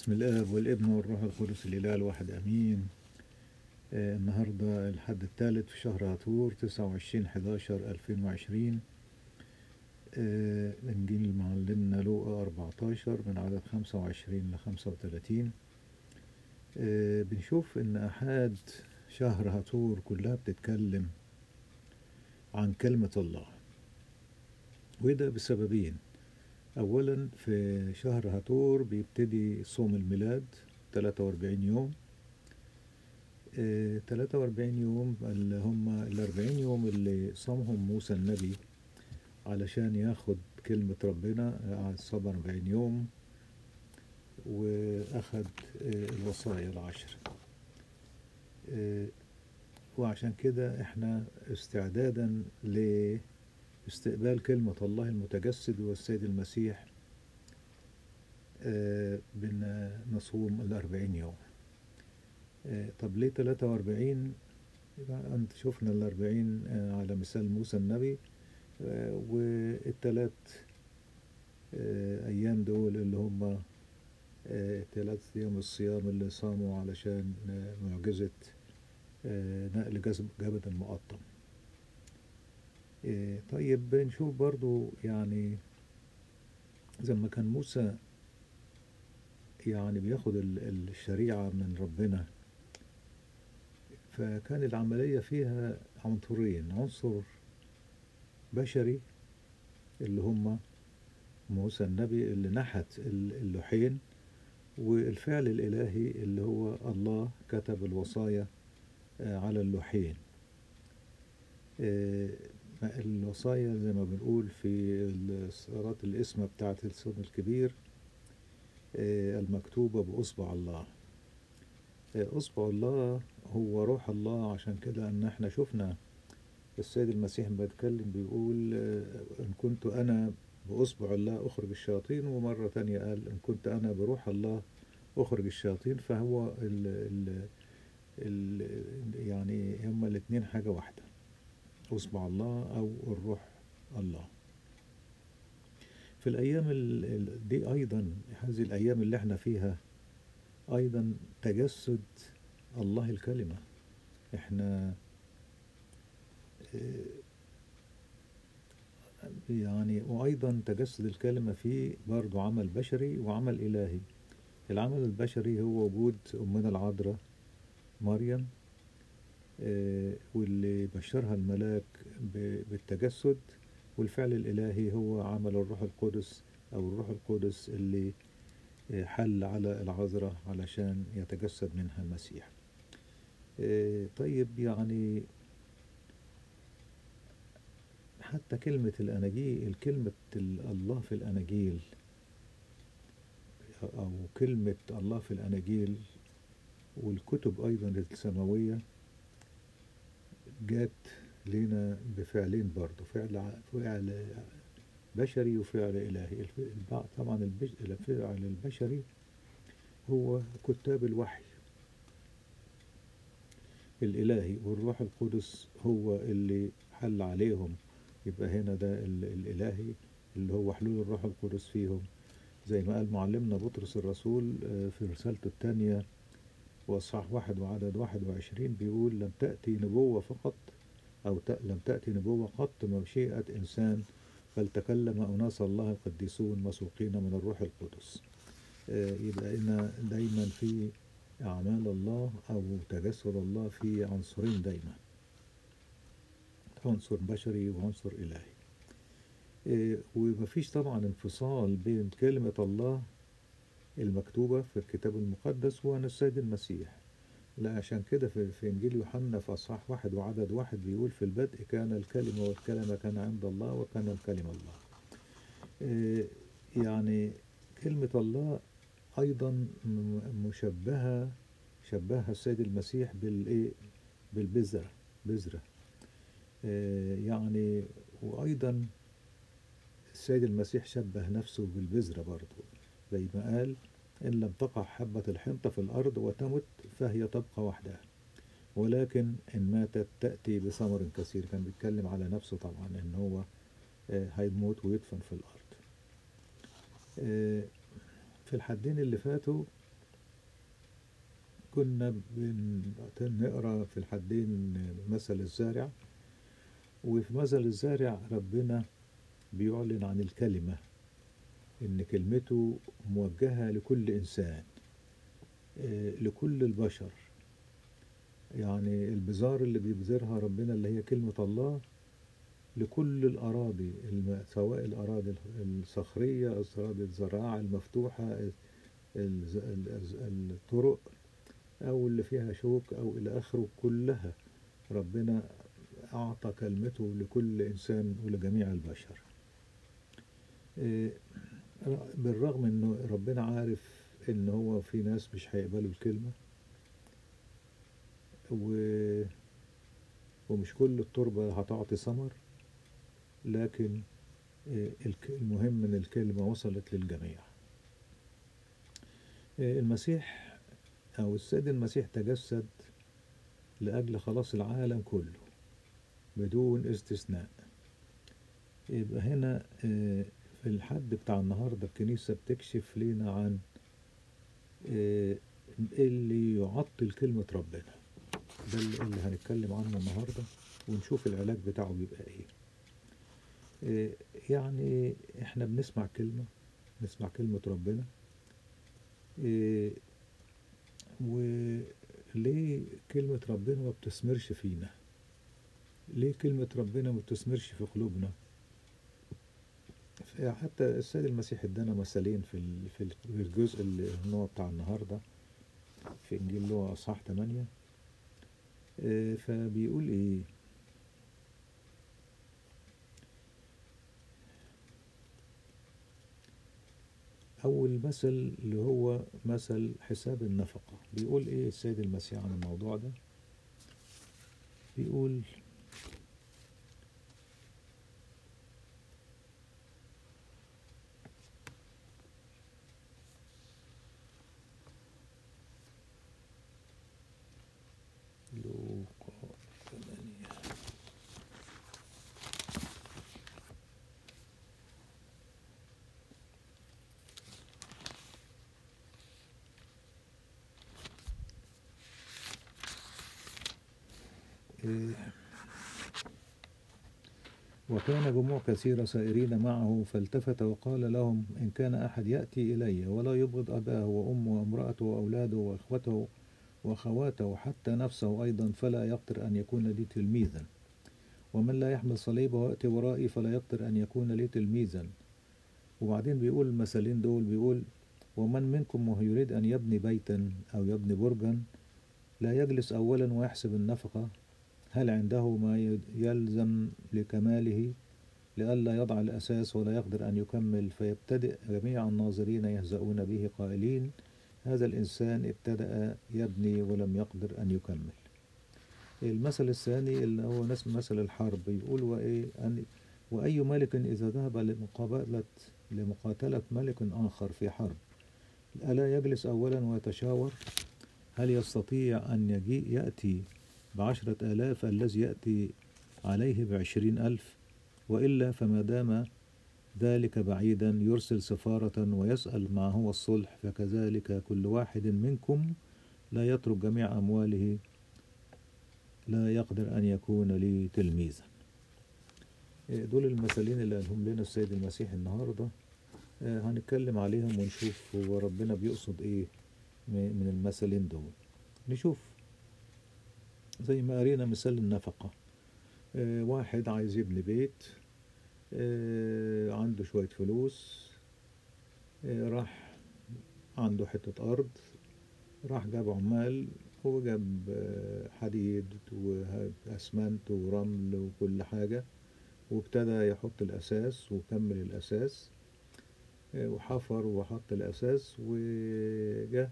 باسم الآب والابن والروح القدس الإله الواحد أمين آه النهاردة الحد الثالث في شهر عطور تسعة وعشرين حداشر ألفين وعشرين إنجيل معلمنا لوقا أربعتاشر من عدد خمسة وعشرين لخمسة وتلاتين آه بنشوف إن أحد شهر هطور كلها بتتكلم عن كلمة الله وده بسببين أولا في شهر هطور بيبتدي صوم الميلاد 43 يوم آه 43 يوم اللي هم ال 40 يوم اللي صامهم موسى النبي علشان ياخد كلمة ربنا قعد صام 40 يوم وأخد آه الوصايا العشر آه وعشان كده احنا استعدادا ل استقبال كلمة الله المتجسد والسيد المسيح آه بنصوم الأربعين يوم آه طب ليه تلاتة وأربعين يبقى أنت شفنا الأربعين آه على مثال موسى النبي والتلات أيام دول اللي هم تلات أيام الصيام اللي صاموا علشان معجزة نقل جبل المقطم طيب بنشوف برضو يعني زي ما كان موسى يعني بياخد الشريعة من ربنا فكان العملية فيها عنصرين عنصر بشري اللي هم موسى النبي اللي نحت اللوحين والفعل الإلهي اللي هو الله كتب الوصايا على اللوحين الوصايا زي ما بنقول في صارت الاسم بتاعت الصوم الكبير المكتوبة بأصبع الله أصبع الله هو روح الله عشان كده أن احنا شفنا السيد المسيح بيتكلم بيقول إن كنت أنا بأصبع الله أخرج الشياطين ومرة تانية قال إن كنت أنا بروح الله أخرج الشياطين فهو ال ال ال يعني هما الاتنين حاجة واحدة أصبع الله أو الروح الله في الأيام دي أيضا هذه الأيام اللي احنا فيها أيضا تجسد الله الكلمة احنا يعني وأيضا تجسد الكلمة فيه برضو عمل بشري وعمل إلهي العمل البشري هو وجود أمنا العذراء مريم واللي بشرها الملاك بالتجسد والفعل الإلهي هو عمل الروح القدس أو الروح القدس اللي حل على العذراء علشان يتجسد منها المسيح طيب يعني حتى كلمة الأناجيل كلمة الله في الأناجيل أو كلمة الله في الأناجيل والكتب أيضا السماوية جات لنا بفعلين برضه فعل فعل بشري وفعل إلهي طبعا الفعل البشري هو كتاب الوحي الإلهي والروح القدس هو اللي حل عليهم يبقى هنا ده الإلهي اللي هو حلول الروح القدس فيهم زي ما قال معلمنا بطرس الرسول في رسالته الثانية وأصحاح واحد وعدد واحد وعشرين بيقول لم تأتي نبوة فقط أو لم تأتي نبوة قط مشيئة إنسان بل تكلم أناس الله القديسون مسوقين من الروح القدس يبقى هنا دايما في أعمال الله أو تجسد الله في عنصرين دايما عنصر بشري وعنصر إلهي ومفيش طبعا انفصال بين كلمة الله المكتوبة في الكتاب المقدس وعن السيد المسيح لا عشان كده في, في إنجيل يوحنا في أصحاح واحد وعدد واحد بيقول في البدء كان الكلمة والكلمة كان عند الله وكان الكلمة الله يعني كلمة الله أيضا مشبهة شبهها السيد المسيح بالإيه بالبذرة بذرة يعني وأيضا السيد المسيح شبه نفسه بالبذرة برضه زي ما قال إن لم تقع حبة الحنطة في الأرض وتمت فهي تبقى وحدها ولكن إن ماتت تأتي بثمر كثير كان بيتكلم على نفسه طبعا إن هو هيموت ويدفن في الأرض في الحدين اللي فاتوا كنا بنقرا في الحدين مثل الزارع وفي مثل الزارع ربنا بيعلن عن الكلمة إن كلمته موجهة لكل إنسان آه، لكل البشر يعني البذار اللي بيبذرها ربنا اللي هي كلمة الله لكل الأراضي الم- سواء الأراضي الصخرية الأراضي الزراعة المفتوحة ال- الز- ال- الطرق أو اللي فيها شوك أو إلى آخره كلها ربنا أعطى كلمته لكل إنسان ولجميع البشر إيه، بالرغم إنه ربنا عارف إن هو في ناس مش هيقبلوا الكلمة و... ومش كل التربة هتعطي ثمر لكن إيه، الك- المهم إن الكلمة وصلت للجميع إيه، المسيح أو السيد المسيح تجسد لأجل خلاص العالم كله بدون استثناء يبقى هنا آه، في الحد بتاع النهاردة الكنيسة بتكشف لنا عن آه، اللي يعطل كلمة ربنا ده اللي اللي هنتكلم عنه النهاردة ونشوف العلاج بتاعه بيبقى ايه آه، يعني احنا بنسمع كلمة نسمع كلمة ربنا آه، وليه كلمة ربنا ما بتثمرش فينا ليه كلمة ربنا ما بتثمرش في قلوبنا ف- حتى السيد المسيح ادانا مثالين في ال- في ال- في الجزء اللي هو بتاع النهارده في انجيل لوقا اصحاح 8 آه، فبيقول ايه اول مثل اللي هو مثل حساب النفقة بيقول ايه السيد المسيح عن الموضوع ده بيقول لوقا 8 إيه، وكان جموع كثيرة سائرين معه فالتفت وقال لهم إن كان أحد يأتي إلي ولا يبغض أباه وأمه وامرأته وأولاده وإخوته وأخواته حتى نفسه أيضا فلا يقدر أن يكون لي تلميذا ومن لا يحمل صليبه ويأتي ورائي فلا يقدر أن يكون لي تلميذا وبعدين بيقول المثلين دول بيقول ومن منكم وهو يريد أن يبني بيتا أو يبني برجا لا يجلس أولا ويحسب النفقة هل عنده ما يلزم لكماله لئلا يضع الأساس ولا يقدر أن يكمل فيبتدئ جميع الناظرين يهزؤون به قائلين هذا الإنسان ابتدأ يبني ولم يقدر أن يكمل المثل الثاني اللي هو نفس مثل الحرب يقول وإيه أن وأي ملك إذا ذهب لمقابلة لمقاتلة ملك آخر في حرب ألا يجلس أولا ويتشاور هل يستطيع أن يجيء يأتي بعشرة آلاف الذي يأتي عليه بعشرين ألف وإلا فما دام ذلك بعيدا يرسل سفارة ويسأل ما هو الصلح فكذلك كل واحد منكم لا يترك جميع أمواله لا يقدر أن يكون لي تلميذا إيه دول المثالين اللي قالهم لنا السيد المسيح النهاردة آه، هنتكلم عليهم ونشوف هو ربنا بيقصد ايه م- من المثلين دول نشوف زي ما قرينا مثال النفقة آه، واحد عايز يبني بيت آه، عنده شوية فلوس آه، راح عنده حتة أرض راح جاب عمال وجاب آه، حديد وأسمنت ورمل وكل حاجة وابتدى يحط الأساس وكمل الأساس آه، وحفر وحط الأساس وجه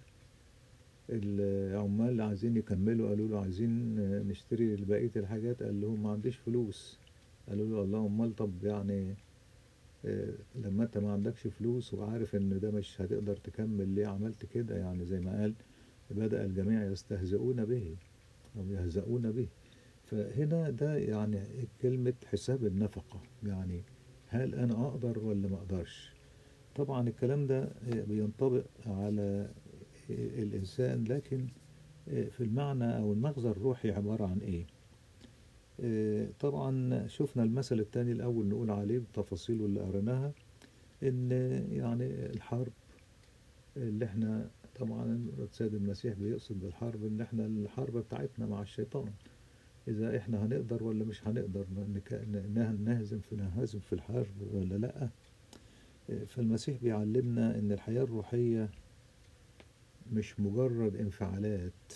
العمال اللي عايزين يكملوا قالوا له عايزين آه، نشتري بقية الحاجات قال لهم ما عنديش فلوس قالوا له الله امال طب يعني آه، لما انت ما عندكش فلوس وعارف ان ده مش هتقدر تكمل ليه عملت كده يعني زي ما قال بدأ الجميع يستهزئون به أو يهزؤون به فهنا ده يعني كلمة حساب النفقة يعني هل أنا أقدر ولا ما أقدرش طبعا الكلام ده بينطبق على الإنسان لكن آه، في المعنى أو المغزى الروحي عبارة عن إيه آه، طبعا شفنا المثل التاني الأول نقول عليه بتفاصيله اللي قريناها إن يعني الحرب اللي احنا طبعا السيد المسيح بيقصد بالحرب ان احنا الحرب بتاعتنا مع الشيطان اذا احنا هنقدر ولا مش هنقدر نك- نه- نهزم في نهزم في الحرب ولا لا فالمسيح بيعلمنا ان الحياة الروحية مش مجرد انفعالات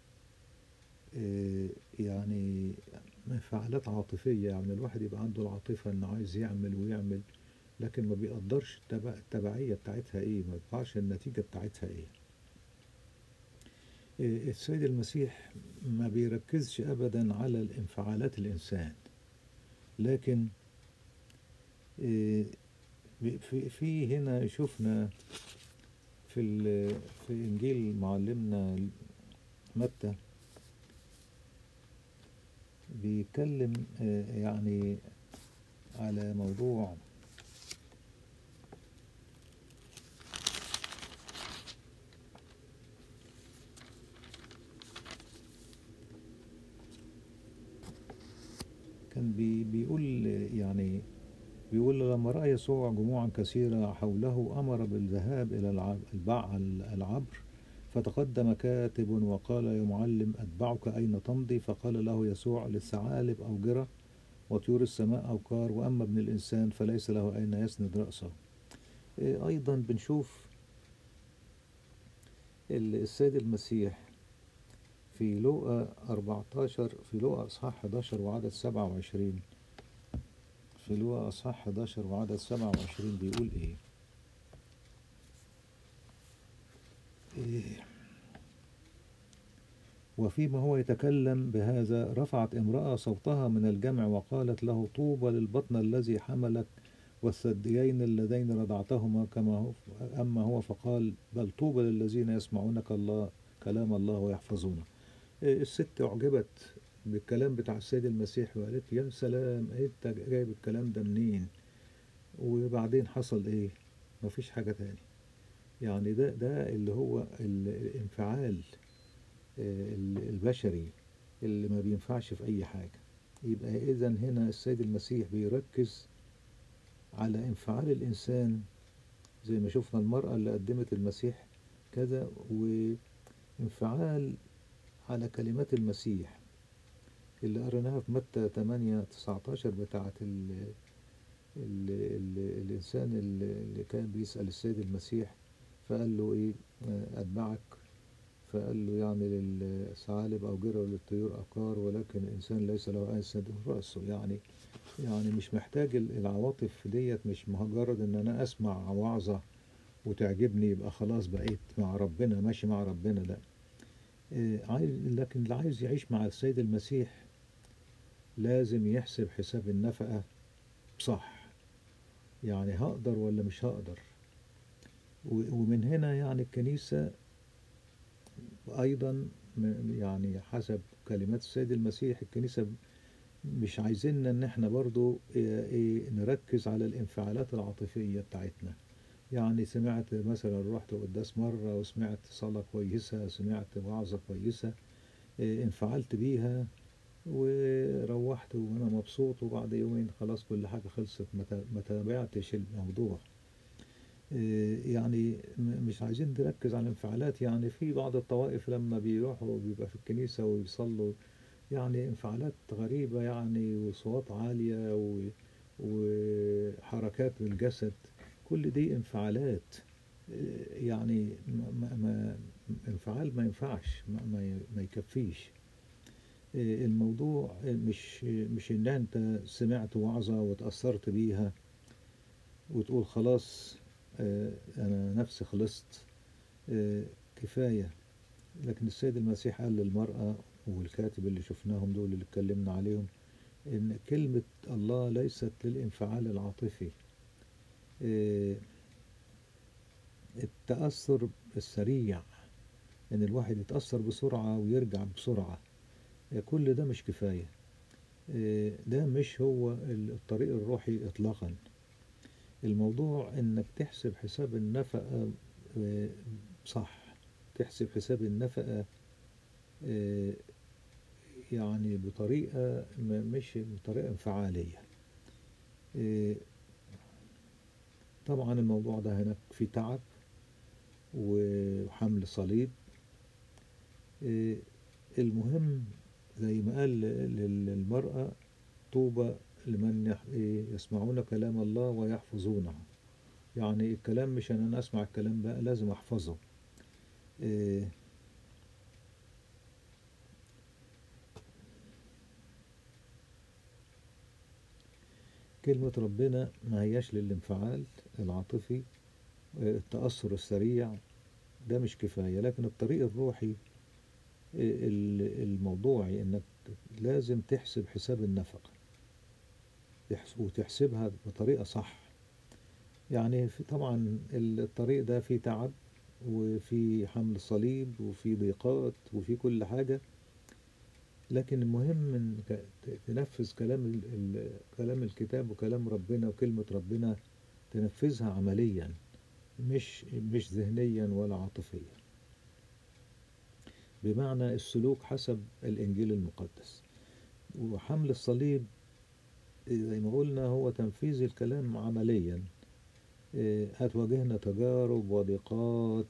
إيه، يعني انفعالات عاطفية يعني الواحد يبقى عنده العاطفة انه عايز يعمل ويعمل لكن ما بيقدرش التبع- التبعية بتاعتها ايه ما بيقدرش النتيجة بتاعتها ايه إيه، السيد المسيح ما بيركزش ابدا على الانفعالات الانسان لكن إيه، في في هنا شفنا في ال- في انجيل معلمنا متى بيتكلم آه، يعني على موضوع كان بي بيقول آه، يعني بيقول لما رأى يسوع جموعا كثيرة حوله أمر بالذهاب إلى الع- البع العبر فتقدم كاتب وقال يا معلم أتبعك أين تمضي فقال له يسوع للثعالب أوجرة وطيور السماء أوقار وأما ابن الإنسان فليس له أين يسند رأسه إيه، أيضا بنشوف ال- السيد المسيح في لوقا 14 في لوقا إصحاح 11 وعدد 27 في لوقا إصحاح 11 وعدد 27 بيقول إيه؟ إيه وفيما هو يتكلم بهذا رفعت امرأة صوتها من الجمع وقالت له طوبى للبطن الذي حملك والثديين اللذين رضعتهما كما هو أما هو فقال بل طوبى للذين يسمعونك الله كلام الله ويحفظونه إيه، الست أعجبت بالكلام بتاع السيد المسيح وقالت يا سلام انت جايب الكلام ده منين وبعدين حصل ايه مفيش حاجة تاني يعني ده ده اللي هو ال- الانفعال آه، ال- البشري اللي ما بينفعش في أي حاجة يبقى إذا هنا السيد المسيح بيركز على انفعال الإنسان زي ما شفنا المرأة اللي قدمت المسيح كذا وانفعال على كلمات المسيح اللي قريناها في متى 8 19 بتاعة ال ال ال الإنسان اللي اللي كان بيسأل السيد المسيح فقال له إيه آه، أتبعك فقال له يعني للثعالب أوجرة وللطيور أبكار ولكن الإنسان ليس له أن يسند رأسه يعني يعني مش محتاج ال- العواطف ديت مش مجرد إن أنا أسمع وعظة وتعجبني يبقى خلاص بقيت مع ربنا ماشي مع ربنا لا إيه، عايز لكن اللي عايز يعيش مع السيد المسيح لازم يحسب حساب النفقة صح يعني هقدر ولا مش هقدر و- ومن هنا يعني الكنيسة أيضا م- يعني حسب كلمات السيد المسيح الكنيسة مش عايزيننا إن احنا برضو إيه إيه نركز على الانفعالات العاطفية بتاعتنا يعني سمعت مثلا رحت قداس مرة وسمعت صلاة كويسة سمعت وعظة كويسة إيه انفعلت بيها وروحت وانا مبسوط وبعد يومين خلاص كل حاجة خلصت ما تا- ما تابعتش الموضوع إيه يعني م- مش عايزين نركز على الانفعالات يعني في بعض الطوائف لما بيروحوا بيبقى في الكنيسة ويصلوا يعني انفعالات غريبة يعني وصوات عالية و- وحركات بالجسد كل دي انفعالات إيه يعني ما ما ما انفعال ما ينفعش ما, ما ي- ما يكفيش إيه الموضوع مش مش ان انت سمعت وعظة وتأثرت بيها وتقول خلاص آه، انا نفسي خلصت آه، كفاية لكن السيد المسيح قال للمرأة والكاتب اللي شفناهم دول اللي اتكلمنا عليهم ان كلمة الله ليست للانفعال العاطفي آه، التأثر السريع ان الواحد يتأثر بسرعة ويرجع بسرعة آه، كل ده مش كفاية آه، ده مش هو الطريق الروحي اطلاقا الموضوع انك تحسب حساب النفقة آه، صح تحسب حساب النفقة آه، يعني بطريقة م- مش بطريقة انفعالية آه، طبعا الموضوع ده هناك فيه تعب وحمل صليب آه، المهم زي ما قال لل- للمرأة طوبى لمن يح- إيه، يسمعون كلام الله ويحفظونه يعني الكلام مش ان انا اسمع الكلام بقى لازم احفظه إيه، كلمة ربنا ما هياش للانفعال العاطفي إيه، التأثر السريع ده مش كفاية لكن الطريق الروحي إيه، ال- الموضوعي انك لازم تحسب حساب النفقة تحس- وتحسبها بطريقة صح يعني في طبعا الطريق ده فيه تعب وفي حمل صليب وفي ضيقات وفي كل حاجة لكن المهم انك ت- تنفذ كلام ال- ال- كلام الكتاب وكلام ربنا وكلمة ربنا تنفذها عمليا مش مش ذهنيا ولا عاطفيا بمعنى السلوك حسب الإنجيل المقدس وحمل الصليب زي ما قلنا هو تنفيذ الكلام عمليا إيه، هتواجهنا تجارب وضيقات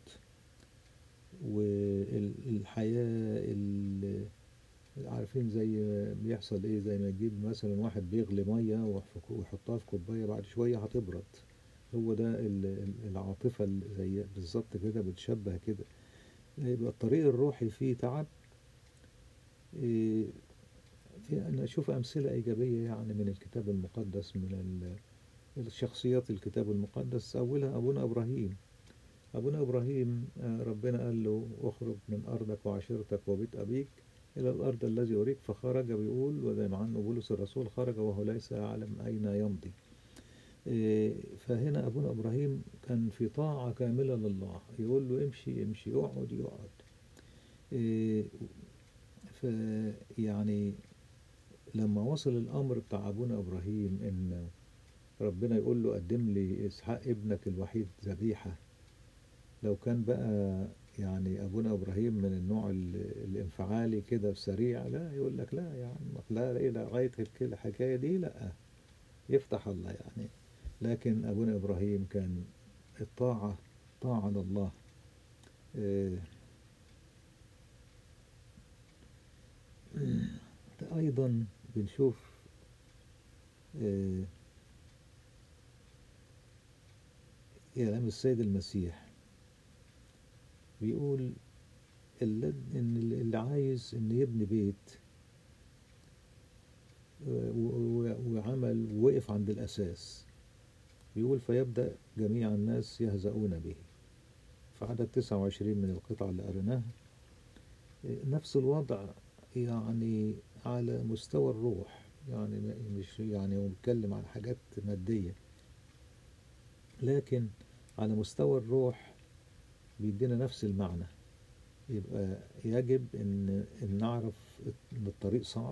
والحياة ال- عارفين زي ما بيحصل ايه زي ما تجيب مثلا واحد بيغلي مية ويحف- ويحطها في كوباية بعد شوية هتبرد هو ده ال- ال- العاطفة اللي زي بالظبط كده بتشبه كده يبقى الطريق الروحي فيه تعب إيه، في أنا أشوف أمثلة إيجابية يعني من الكتاب المقدس من ال- الشخصيات الكتاب المقدس أولها أبونا إبراهيم أبونا إبراهيم آه، ربنا قال له اخرج من أرضك وعشيرتك وبيت أبيك إلى الأرض الذي أريك فخرج بيقول وزي ما عنه بولس الرسول خرج وهو ليس يعلم أين يمضي إيه، فهنا أبونا إبراهيم كان في طاعة كاملة لله يقول له امشي امشي اقعد يقعد إيه، فيعني لما وصل الأمر بتاع أبونا إبراهيم إن ربنا يقول له قدم لي إسحاق ابنك الوحيد ذبيحة لو كان بقى يعني أبونا إبراهيم من النوع ال- الانفعالي كده سريع لا يقول لك لا يا عم لا إيه لغاية الك- الحكاية دي لا يفتح الله يعني لكن أبونا إبراهيم كان الطاعة طاعة لله إيه، أيضا بنشوف إيه، كلام السيد المسيح بيقول اللي إن اللي عايز إن يبني بيت و- و- وعمل وقف عند الأساس بيقول فيبدأ جميع الناس يهزؤون به في عدد 29 من القطعة اللي قريناها نفس الوضع يعني على مستوى الروح يعني ما- مش يعني هو بيتكلم عن حاجات مادية لكن على مستوى الروح بيدينا نفس المعنى يبقى يجب ان ان نعرف ان الطريق صعب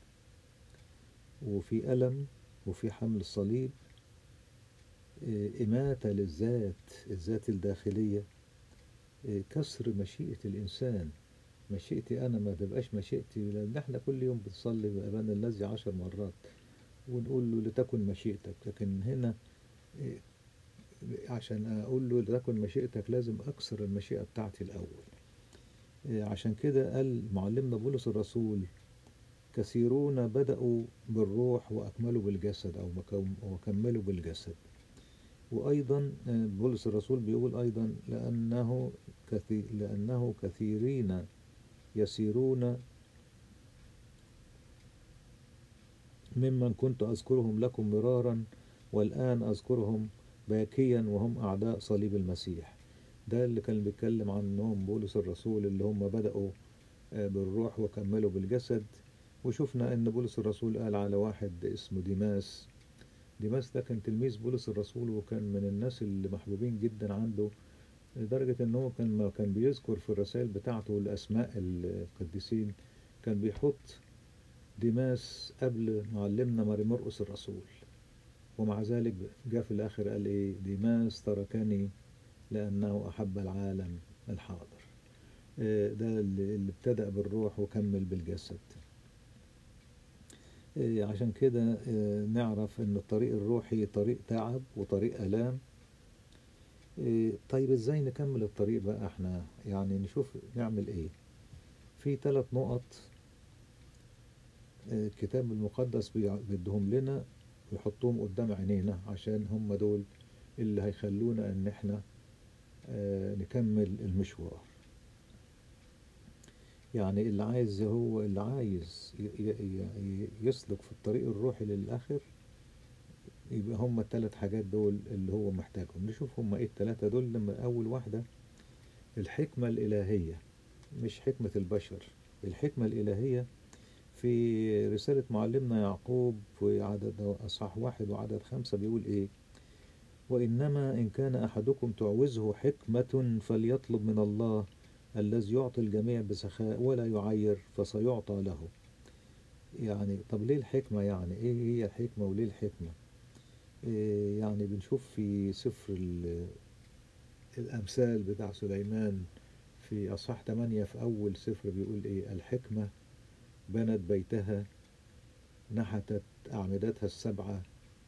وفي ألم وفي حمل الصليب إيه، إماتة للذات الذات الداخلية إيه، كسر مشيئة الإنسان مشيئتي أنا ما تبقاش مشيئتي لأن إحنا كل يوم بنصلي بأبانا الذي عشر مرات ونقول له لتكن مشيئتك لكن هنا إيه، عشان أقول له لتكن مشيئتك لازم أكسر المشيئة بتاعتي الأول إيه، عشان كده قال معلمنا بولس الرسول كثيرون بدأوا بالروح وأكملوا بالجسد أو مكم- وكملوا بالجسد وأيضا آه، بولس الرسول بيقول أيضا لأنه كثير لأنه كثيرين يسيرون ممن كنت أذكرهم لكم مرارا والآن أذكرهم باكيا وهم أعداء صليب المسيح ده اللي كان بيتكلم عنهم بولس الرسول اللي هم بدأوا آه، بالروح وكملوا بالجسد وشفنا ان بولس الرسول قال على واحد اسمه ديماس ديماس ده كان تلميذ بولس الرسول وكان من الناس اللي محبوبين جدا عنده لدرجة ان هو كان ما كان بيذكر في الرسائل بتاعته الاسماء القديسين كان بيحط ديماس قبل معلمنا ماري مرقس الرسول ومع ذلك جاء في الاخر قال ايه ديماس تركني لانه احب العالم الحاضر آه، ده اللي اللي ابتدأ بالروح وكمل بالجسد آه، عشان كده آه، نعرف ان الطريق الروحي طريق تعب وطريق آلام آه، طيب ازاي نكمل الطريق بقى احنا يعني نشوف نعمل ايه في ثلاث نقط آه، الكتاب المقدس بيع- بيديهم لنا ويحطهم قدام عينينا عشان هم دول اللي هيخلونا ان احنا آه، نكمل المشوار يعني اللي عايز هو اللي عايز ي- ي- ي- يسلك في الطريق الروحي للآخر يبقى هم الثلاث حاجات دول اللي هو محتاجهم نشوف هم ايه الثلاثة دول لما أول واحدة الحكمة الإلهية مش حكمة البشر الحكمة الإلهية في رسالة معلمنا يعقوب في عدد أصحاح واحد وعدد خمسة بيقول إيه وإنما إن كان أحدكم تعوزه حكمة فليطلب من الله الذي يعطي الجميع بسخاء ولا يعير فسيعطى له يعني طب ليه الحكمة يعني إيه هي الحكمة وليه الحكمة إيه يعني بنشوف في سفر ال- الأمثال بتاع سليمان في أصحاح 8 في أول سفر بيقول إيه الحكمة بنت بيتها نحتت أعمدتها السبعة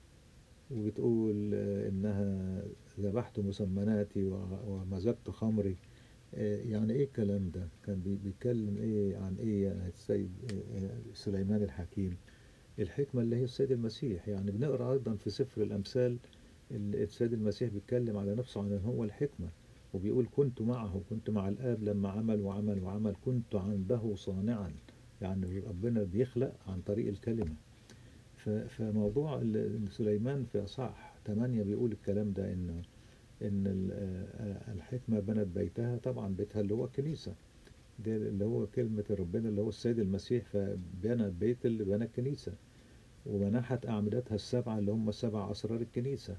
وبتقول آه، إنها ذبحت مسمناتي و- ومزجت خمري آه، يعني إيه الكلام ده كان بي- بيتكلم إيه عن إيه يعني السيد آه، آه، سليمان الحكيم الحكمة اللي هي السيد المسيح يعني بنقرأ أيضا في سفر الأمثال ال- السيد المسيح بيتكلم على نفسه عن إن هو الحكمة وبيقول كنت معه كنت مع الآب لما عمل وعمل وعمل كنت عنده صانعا يعني ربنا بيخلق عن طريق الكلمة ف- فموضوع ال- سليمان في أصحاح 8 بيقول الكلام ده إن إن ال- آه، الحكمة بنت بيتها طبعا بيتها اللي هو الكنيسة ده اللي هو كلمة ربنا اللي هو السيد المسيح فبنى بيت اللي بنى الكنيسة ومنحت أعمدتها السبعة اللي هم سبع أسرار الكنيسة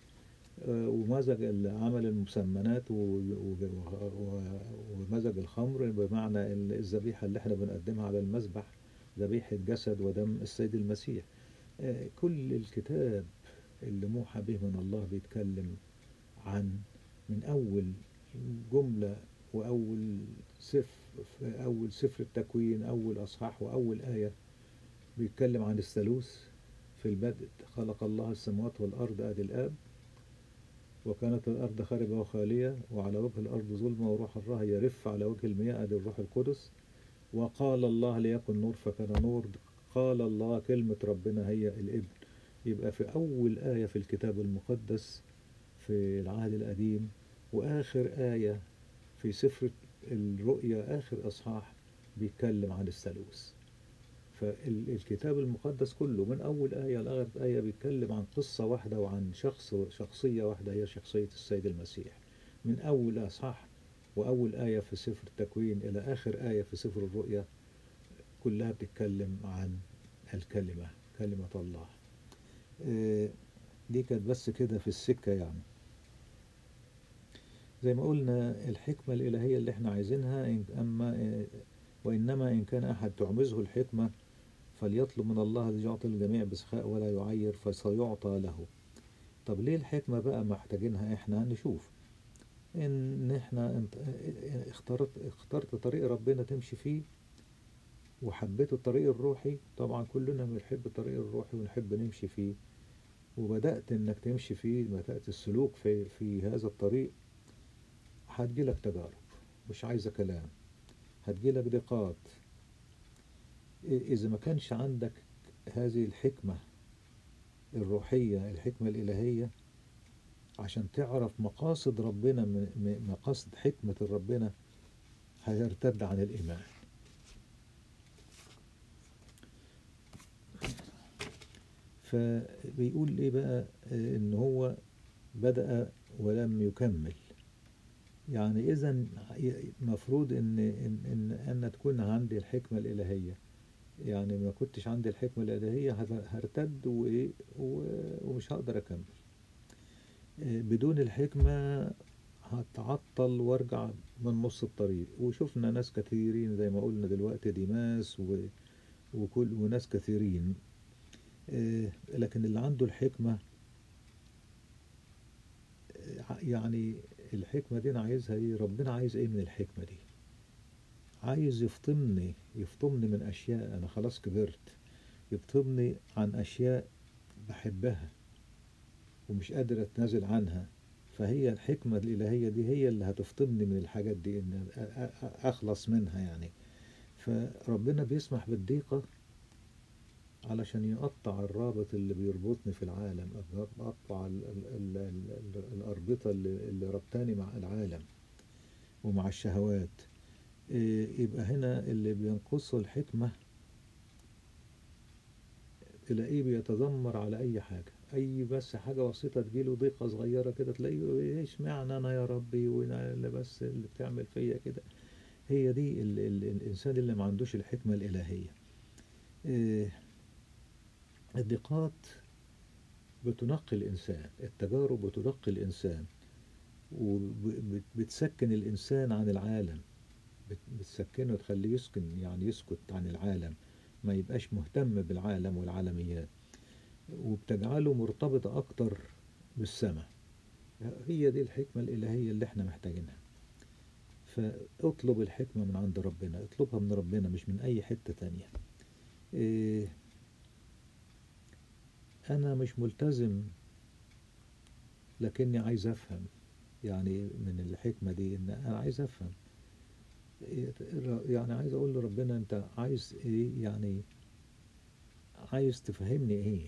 آه، ومزج ال- عمل المسمنات و- و- و- ومزج الخمر بمعنى ال- الذبيحة اللي احنا بنقدمها على المذبح ذبيحة جسد ودم السيد المسيح آه، كل الكتاب اللي موحى به من الله بيتكلم عن من أول جملة وأول سفر في أول سفر التكوين أول أصحاح وأول آية بيتكلم عن الثالوث في البدء خلق الله السماوات والأرض آدي الآب وكانت الأرض خاربة وخالية وعلى وجه الأرض ظلمة وروح الله يرف على وجه المياه آدي الروح القدس وقال الله ليكن نور فكان نور قال الله كلمة ربنا هي الابن يبقى في أول آية في الكتاب المقدس في العهد القديم وآخر آية في سفر الرؤيا آخر أصحاح بيتكلم عن الثالوث فالكتاب المقدس كله من أول آية لآخر آية بيتكلم عن قصة واحدة وعن شخص شخصية واحدة هي شخصية السيد المسيح من أول أصحاح وأول آية في سفر التكوين إلى آخر آية في سفر الرؤيا كلها بتتكلم عن الكلمة كلمة الله آه، دي كانت بس كده في السكة يعني زي ما قلنا الحكمة الإلهية اللي احنا عايزينها إن- أما آه، وإنما إن كان أحد تعمزه الحكمة فليطلب من الله الذي يعطي الجميع بسخاء ولا يعير فسيعطى له طب ليه الحكمة بقى محتاجينها احنا نشوف ان احنا انت اه- اخترت اخترت طريق ربنا تمشي فيه وحبيت الطريق الروحي طبعا كلنا بنحب الطريق الروحي ونحب نمشي فيه وبدأت انك تمشي فيه بدأت السلوك في في هذا الطريق هتجيلك تجارب مش عايزة كلام هتجيلك ضيقات إ- إذا ما كانش عندك هذه الحكمة الروحية الحكمة الإلهية عشان تعرف مقاصد ربنا م- م- مقاصد حكمة ربنا هيرتد عن الإيمان فبيقول إيه بقى آه، إن هو بدأ ولم يكمل يعني إذا مفروض إن إن إن أن تكون عندي الحكمة الإلهية يعني ما كنتش عندي الحكمة الإلهية هت- هرتد وإيه و- ومش هقدر أكمل آه، بدون الحكمة هتعطل وارجع من نص الطريق وشفنا ناس كثيرين زي ما قلنا دلوقتي ديماس و... وكل وناس كثيرين آه، لكن اللي عنده الحكمة آه، يعني الحكمة دي أنا عايزها إيه ربنا عايز إيه من الحكمة دي عايز يفطمني يفطمني من أشياء أنا خلاص كبرت يفطمني عن أشياء بحبها ومش قادر أتنازل عنها فهي الحكمة الإلهية دي هي اللي هتفطمني من الحاجات دي إن أ- أ- أ- أخلص منها يعني فربنا بيسمح بالضيقة علشان يقطع الرابط اللي بيربطني في العالم يقطع ال- ال- ال- ال- ال- الأربطة اللي اللي ربطاني مع العالم ومع الشهوات إيه، يبقى هنا اللي بينقصه الحكمة تلاقيه بيتذمر على أي حاجة أي بس حاجة بسيطة تجيله ضيقة صغيرة كده تلاقيه إيش معنى أنا يا ربي وأنا اللي بس اللي بتعمل فيا كده هي دي ال ال الإنسان اللي ما عندوش الحكمة الإلهية إيه، الضيقات بتنقي الإنسان التجارب بتنقي الإنسان وبتسكن الإنسان عن العالم بت- بتسكنه تخليه يسكن يعني يسكت عن العالم ما يبقاش مهتم بالعالم والعالميات وبتجعله مرتبط أكتر بالسماء هي دي الحكمة الإلهية اللي احنا محتاجينها فاطلب الحكمة من عند ربنا اطلبها من ربنا مش من أي حتة تانية إيه أنا مش ملتزم لكني عايز أفهم يعني من الحكمة دي إن أنا عايز أفهم يعني عايز أقول لربنا أنت عايز إيه يعني عايز تفهمني إيه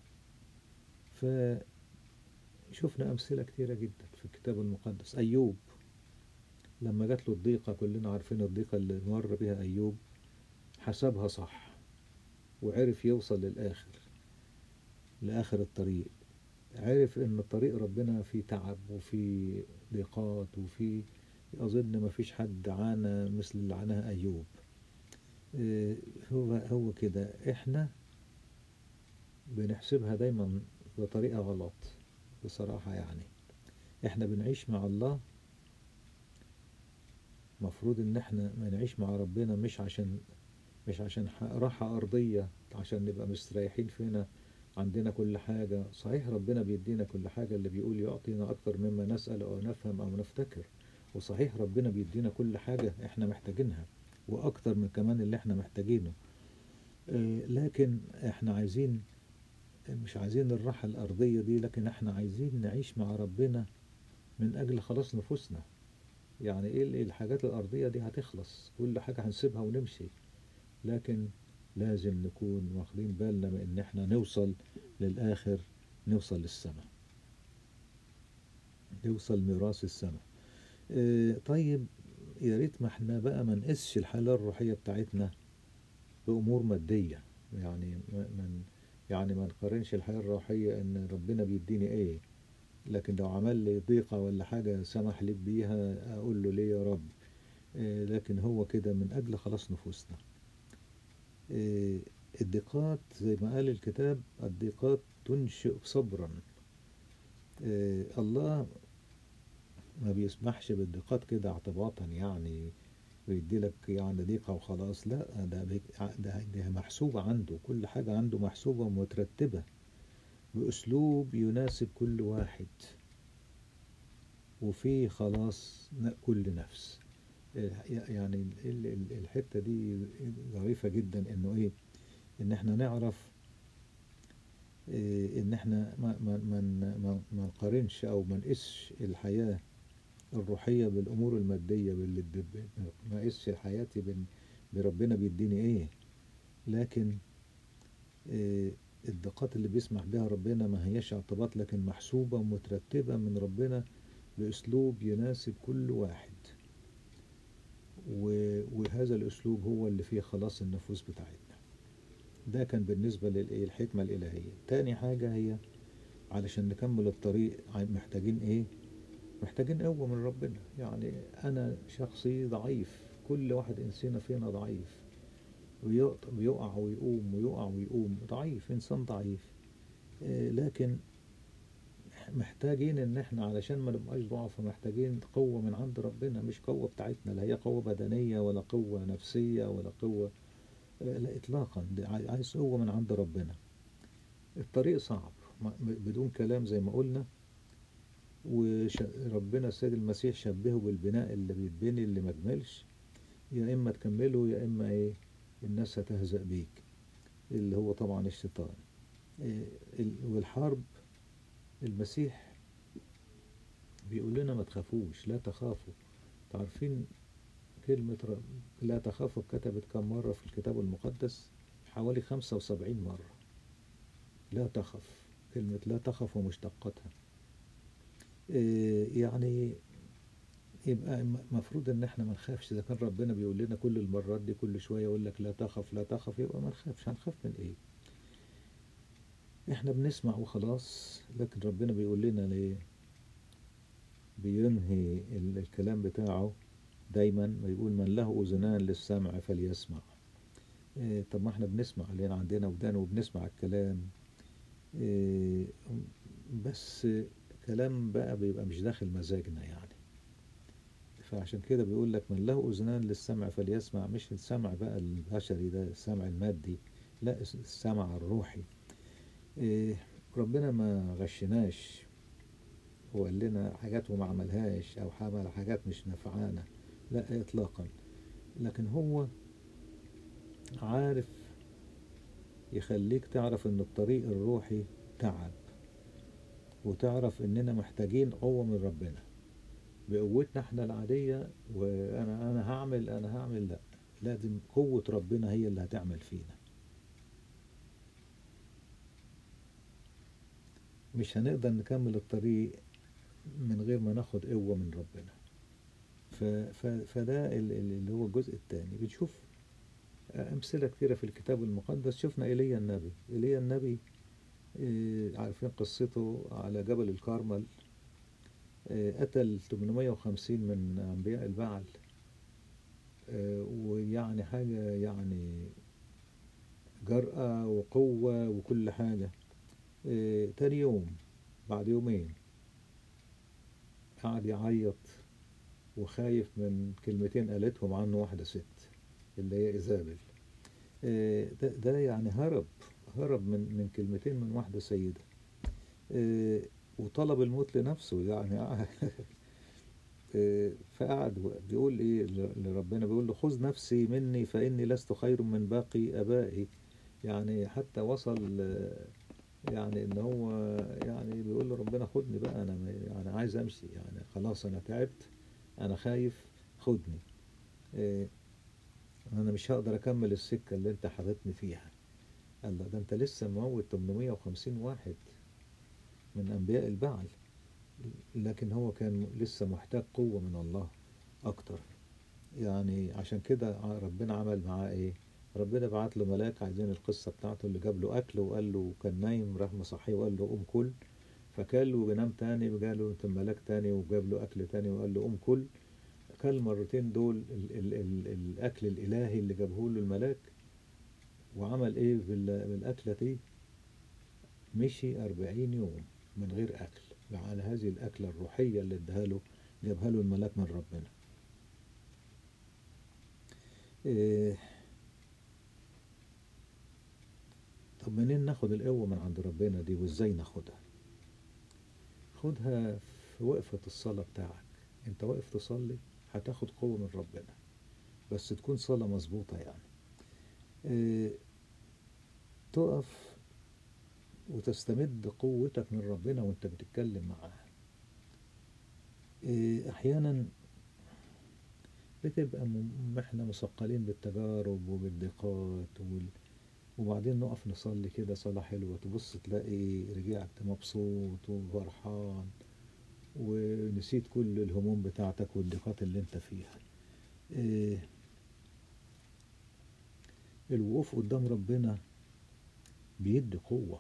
فشفنا أمثلة كتيرة جدا في الكتاب المقدس أيوب لما جات له الضيقة كلنا عارفين الضيقة اللي مر بها أيوب حسبها صح وعرف يوصل للآخر لآخر الطريق عرف إن طريق ربنا فيه تعب وفيه ضيقات وفيه أظن ما فيش حد عانى مثل اللي عاناه أيوب إيه، هو هو كده إحنا بنحسبها دايما بطريقة غلط بصراحة يعني إحنا بنعيش مع الله مفروض إن إحنا ما نعيش مع ربنا مش عشان مش عشان ح- راحة أرضية عشان نبقى مستريحين فينا عندنا كل حاجة صحيح ربنا بيدينا كل حاجة اللي بيقول يعطينا أكتر مما نسأل أو نفهم أو نفتكر وصحيح ربنا بيدينا كل حاجة إحنا محتاجينها وأكتر من كمان اللي إحنا محتاجينه آه، لكن إحنا عايزين مش عايزين الراحة الأرضية دي لكن إحنا عايزين نعيش مع ربنا من أجل خلاص نفوسنا يعني إيه ال- الحاجات الأرضية دي هتخلص كل حاجة هنسيبها ونمشي لكن لازم نكون واخدين بالنا من إن إحنا نوصل للآخر نوصل للسماء نوصل ميراث السماء آه، طيب يا ريت ما احنا بقى ما نقسش الحالة الروحية بتاعتنا بأمور مادية يعني ما من يعني ما نقارنش الحياة الروحية إن ربنا بيديني إيه لكن لو عمل لي ضيقة ولا حاجة سمح لي بيها أقول له ليه يا رب آه، لكن هو كده من أجل خلاص نفوسنا آه، الضيقات زي ما قال الكتاب الضيقات تنشئ صبرا آه، الله ما بيسمحش بالضيقات كده اعتباطا يعني ويدي لك يعني ضيقة وخلاص لا ده بيك- ده ده محسوبة عنده كل حاجة عنده محسوبة ومترتبة بأسلوب يناسب كل واحد وفيه خلاص ن- كل نفس آه، يعني ال- ال- الحتة دي ظريفة جدا انه ايه ان احنا نعرف إيه، ان احنا ما ما ما ما ما نقارنش او ما نقيسش الحياة الروحية بالامور المادية باللي ب- ب- ما اقيسش حياتي بين بربنا بيديني ايه لكن إيه، الدقات اللي بيسمح بها ربنا ما هياش اعتباط لكن محسوبة ومترتبة من ربنا باسلوب يناسب كل واحد و- وهذا الاسلوب هو اللي فيه خلاص النفوس بتاعتنا ده كان بالنسبة للحكمة الإلهية تاني حاجة هي علشان نكمل الطريق ع- محتاجين إيه محتاجين قوة من ربنا يعني أنا شخصي ضعيف كل واحد إنسان فينا ضعيف ويقط- ويقع ويقوم ويقع ويقوم ضعيف إنسان ضعيف آه، لكن محتاجين ان احنا علشان ما نبقاش ضعف محتاجين قوة من عند ربنا مش قوة بتاعتنا لا هي قوة بدنية ولا قوة نفسية ولا قوة آه، لا اطلاقا دي عاي- عايز قوة من عند ربنا الطريق صعب ما- م- بدون كلام زي ما قلنا وربنا السيد المسيح شبهه بالبناء اللي بيتبني اللي ما كملش يا إما تكمله يا إما إيه الناس هتهزأ بيك اللي هو طبعا الشيطان إيه ال- والحرب المسيح بيقول لنا ما تخافوش لا تخافوا تعرفين كلمة ر- لا تخافوا اتكتبت كم مرة في الكتاب المقدس حوالي 75 مرة لا تخف كلمة لا تخف ومشتقاتها إيه يعني يبقى المفروض ان احنا ما نخافش اذا كان ربنا بيقول لنا كل المرات دي كل شويه يقول لك لا تخف لا تخف يبقى ما نخافش هنخاف من ايه احنا بنسمع وخلاص لكن ربنا بيقول لنا ليه بينهي ال- الكلام بتاعه دايما بيقول من له اذنان للسمع فليسمع إيه طب ما احنا بنسمع لان عندنا ودان وبنسمع الكلام إيه بس كلام بقى بيبقى مش داخل مزاجنا يعني فعشان كده بيقول لك من له أذنان للسمع فليسمع مش السمع بقى البشري ده السمع المادي لا السمع الروحي إيه ربنا ما غشناش هو قال لنا حاجات وما عملهاش أو عمل حاجات مش نفعانة لا إطلاقا لكن هو عارف يخليك تعرف إن الطريق الروحي تعب وتعرف إننا محتاجين قوة من ربنا بقوتنا احنا العادية وانا انا هعمل انا هعمل لا لازم قوة ربنا هي اللي هتعمل فينا مش هنقدر نكمل الطريق من غير ما ناخد قوة من ربنا ف ف فده ال- ال- اللي هو الجزء الثاني بنشوف أمثلة كثيرة في الكتاب المقدس شفنا إيليا النبي إيليا النبي إيه، عارفين قصته على جبل الكارمل آه، قتل 850 من أنبياء البعل آه، ويعني حاجة يعني جرأة وقوة وكل حاجة آه، تاني يوم بعد يومين قعد يعيط وخايف من كلمتين قالتهم عنه واحدة ست اللي هي إيزابل آه، ده, ده يعني هرب هرب من من كلمتين من واحدة سيدة آه، وطلب الموت لنفسه يعني آه، فقعد بيقول ايه ل- لربنا بيقول له خذ نفسي مني فإني لست خير من باقي آبائي يعني حتى وصل آه، يعني ان هو يعني بيقول له ربنا خدني بقى انا م- يعني عايز امشي يعني خلاص انا تعبت انا خايف خدني آه، انا مش هقدر اكمل السكة اللي انت حاططني فيها قال له ده انت لسه موت 850 واحد من انبياء البعل لكن هو كان لسه محتاج قوة من الله أكتر يعني عشان كده ربنا عمل معاه إيه ربنا بعت له ملاك عايزين القصة بتاعته اللي جاب له أكل وقال له كان نايم راح مصحيه وقال له قوم كل فكل وبنام تاني وجاله له ملاك تاني وجاب له أكل تاني وقال له قوم كل كل مرتين دول ال ال ال الأكل الإلهي اللي جابه له الملاك وعمل إيه بال- بالأكلة دي مشي أربعين يوم من غير أكل على هذه الأكلة الروحية اللي اداها له جابها له الملاك من ربنا إيه طب منين ناخد القوة من عند ربنا دي وازاي ناخدها خدها في وقفة الصلاة بتاعك انت واقف تصلي هتاخد قوة من ربنا بس تكون صلاة مظبوطة يعني إيه تقف وتستمد قوتك من ربنا وانت بتتكلم معاه إيه، احيانا بتبقى م- احنا مثقلين بالتجارب وبالضيقات وال... وبعدين نقف نصلي كده صلاة حلوة تبص تلاقي رجعت مبسوط وفرحان ونسيت كل الهموم بتاعتك والضيقات اللي انت فيها إيه، الوقوف قدام ربنا بيدي قوة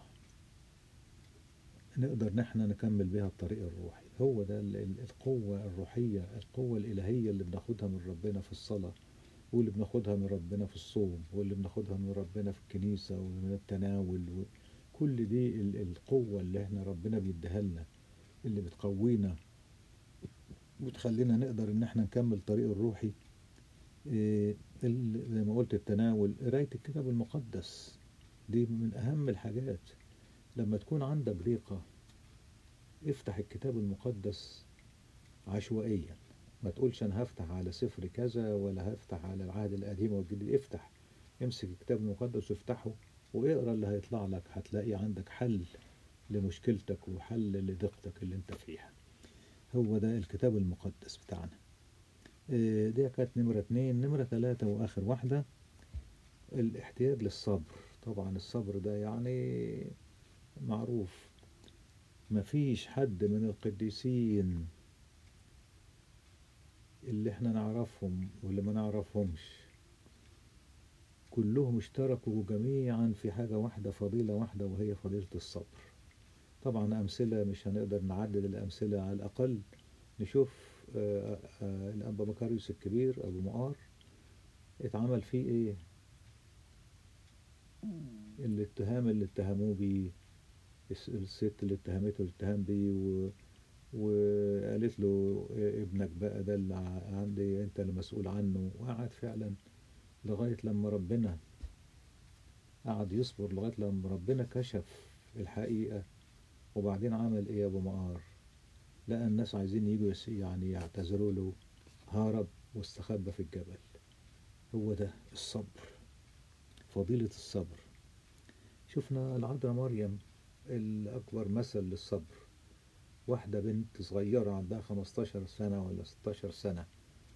نقدر نحن نكمل بها الطريق الروحي هو ده ال- ال- القوة الروحية القوة الإلهية اللي بناخدها من ربنا في الصلاة واللي بناخدها من ربنا في الصوم واللي بناخدها من ربنا في الكنيسة ومن التناول كل دي ال- القوة اللي احنا ربنا بيديها لنا اللي بتقوينا وتخلينا نقدر ان احنا نكمل طريق الروحي إيه، ال- زي ما قلت التناول قراية الكتاب المقدس دي من أهم الحاجات لما تكون عندك ضيقة افتح الكتاب المقدس عشوائيا ما تقولش أنا هفتح على سفر كذا ولا هفتح على العهد القديم والجديد افتح امسك الكتاب المقدس وافتحه واقرا اللي هيطلع لك هتلاقي عندك حل لمشكلتك وحل لضيقتك اللي انت فيها هو ده الكتاب المقدس بتاعنا إيه، دي كانت نمرة اتنين نمرة تلاتة وآخر واحدة الاحتياج للصبر طبعا الصبر ده يعني معروف مفيش حد من القديسين اللي احنا نعرفهم واللي ما نعرفهمش كلهم اشتركوا جميعا في حاجة واحدة فضيلة واحدة وهي فضيلة الصبر طبعا أمثلة مش هنقدر نعدد الأمثلة على الأقل نشوف آه، آه، الأنبا مكاريوس الكبير أبو مقار اتعمل فيه إيه الاتهام اللي اتهموه بيه الس- الست اللي اتهمته الاتهام بيه و... وقالت له إيه ابنك بقى ده اللي ع- عندي انت اللي مسؤول عنه وقعد فعلا لغاية لما ربنا قعد يصبر لغاية لما ربنا كشف الحقيقة وبعدين عمل ايه يا ابو مقار لقى الناس عايزين يجوا يس- يعني يعتذروا له هرب واستخبى في الجبل هو ده الصبر فضيلة الصبر شفنا العذراء مريم الأكبر مثل للصبر واحدة بنت صغيرة عندها 15 سنة ولا 16 سنة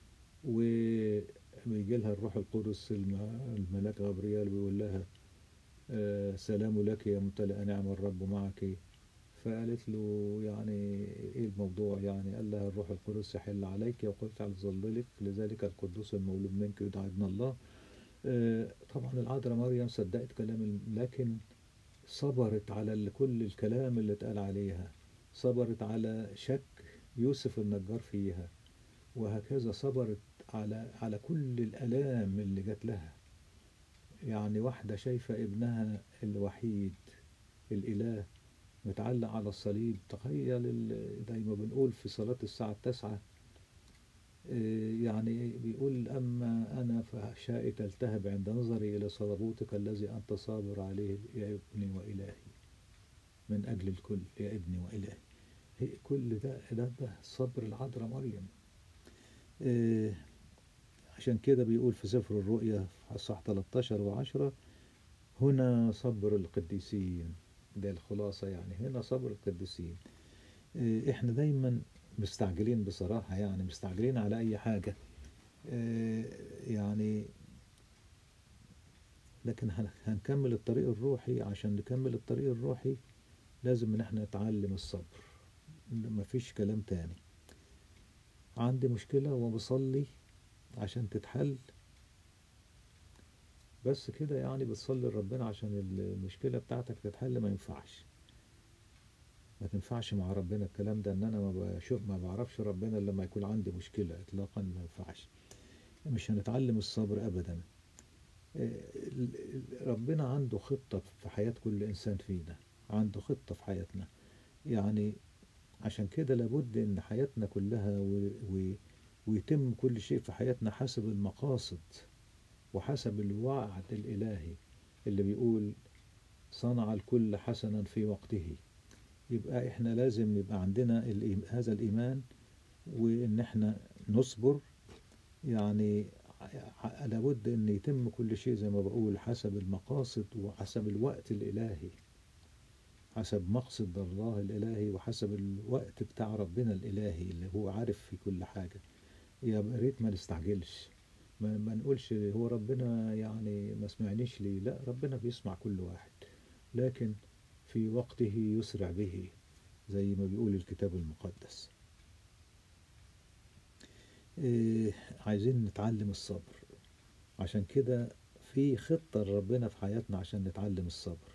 وبيجي لها الروح القدس الم- الملاك غبريال بيقول لها آه، سلام لك يا ممتلئة نعم الرب معك فقالت له يعني ايه الموضوع يعني قال لها الروح القدس يحل عليك وقلت على ظللك لذلك القدوس المولود منك يدعى ابن الله آه، طبعا العذراء مريم صدقت كلام الم- لكن صبرت على ال- كل الكلام اللي اتقال عليها صبرت على شك يوسف النجار فيها وهكذا صبرت على على كل الآلام اللي جات لها يعني واحدة شايفة ابنها الوحيد الإله متعلق على الصليب تخيل ال- زي ما بنقول في صلاة الساعة التاسعة إيه، يعني بيقول أما أنا فأحشائي تلتهب عند نظري إلى صلبوتك الذي أنت صابر عليه يا ابني وإلهي من أجل الكل يا ابني وإلهي هي كل ده ده, ده صبر العذراء مريم إيه، عشان كده بيقول في سفر الرؤيا في أصحاح 13 و10 هنا صبر القديسين ده الخلاصة يعني هنا صبر القديسين إيه، احنا دايما مستعجلين بصراحة يعني مستعجلين على أي حاجة إيه، يعني لكن هن- هنكمل الطريق الروحي عشان نكمل الطريق الروحي لازم ان احنا نتعلم الصبر مفيش كلام تاني عندي مشكلة وبصلي عشان تتحل بس كده يعني بتصلي لربنا عشان المشكلة بتاعتك تتحل ما ينفعش ما تنفعش مع ربنا الكلام ده ان انا ما بشوف ما بعرفش ربنا إلا لما يكون عندي مشكلة اطلاقا ما ينفعش مش هنتعلم الصبر ابدا ال- ال- ربنا عنده خطة في حياة كل انسان فينا عنده خطة في حياتنا يعني عشان كده لابد ان حياتنا كلها و... و... ويتم كل شيء في حياتنا حسب المقاصد وحسب الوعد الإلهي اللي بيقول صنع الكل حسنا في وقته يبقى احنا لازم يبقى عندنا الإيم- هذا الإيمان وإن احنا نصبر يعني ع- لابد إن يتم كل شيء زي ما بقول حسب المقاصد وحسب الوقت الإلهي حسب مقصد الله الإلهي وحسب الوقت بتاع ربنا الإلهي اللي هو عارف في كل حاجة يا ريت ما نستعجلش ما, ما نقولش هو ربنا يعني ما سمعنيش ليه لا ربنا بيسمع كل واحد لكن في وقته يسرع به زي ما بيقول الكتاب المقدس إيه عايزين نتعلم الصبر عشان كده في خطة لربنا في حياتنا عشان نتعلم الصبر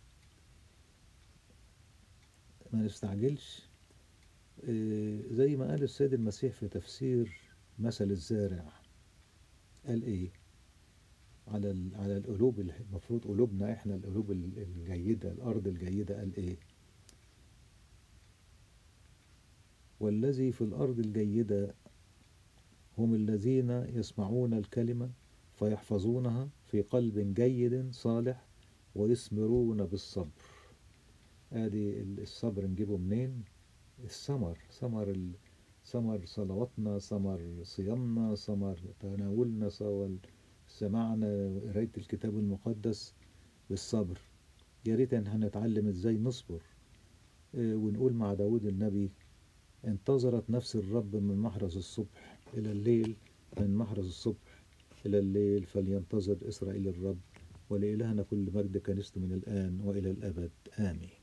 ما نستعجلش إيه زي ما قال السيد المسيح في تفسير مثل الزارع قال ايه على ال- على القلوب اللي المفروض قلوبنا احنا القلوب ال- الجيدة الارض الجيدة قال ايه والذي في الارض الجيدة هم الذين يسمعون الكلمة فيحفظونها في قلب جيد صالح ويثمرون بالصبر ادي ال- الصبر نجيبه منين الثمر ثمر ال- ثمر صلواتنا ثمر صيامنا ثمر تناولنا ثمر سمعنا قراية الكتاب المقدس بالصبر يا ريت ان احنا نتعلم ازاي نصبر آه، ونقول مع داود النبي انتظرت نفس الرب من محرز الصبح إلى الليل من محرز الصبح إلى الليل فلينتظر إسرائيل الرب ولإلهنا كل مجد كنيسته من الآن وإلى الأبد آمين